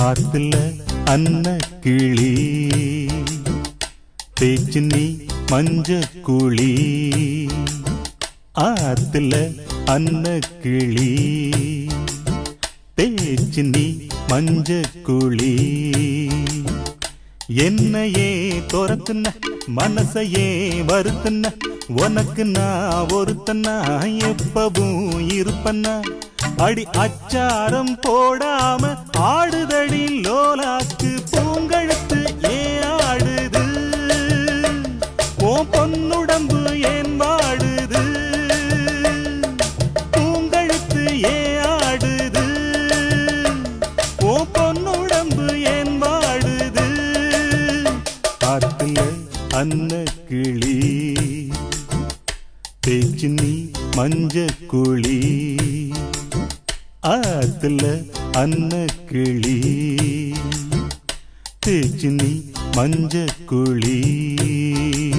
ஆத்துல அன்ன கிளி பேச்சு நீ மஞ்ச குழி ஆத்துல அன்ன கிளி பேச்சு நீ மஞ்ச குழி என்னையே துரத்துன மனசையே வருத்துன உனக்கு நான் ஒருத்தனா எப்பவும் இருப்பனா அடி அச்சாரம் போடாம ஆடுதடி லோலாக்கு பூங்கழுத்து ஏன் ஆடுது ஓ பொன்னுடம்பு ஏன் வாடுது பூங்கழுத்து ஏன் ஆடுது ஓ பொன்னுடம்பு ஏன் வாடுது காத்துல அன்ன கிளி பேச்சு நீ மஞ்ச குழி ஆத்துல அன்ன கிளி பேச்சு நீ மஞ்ச குழி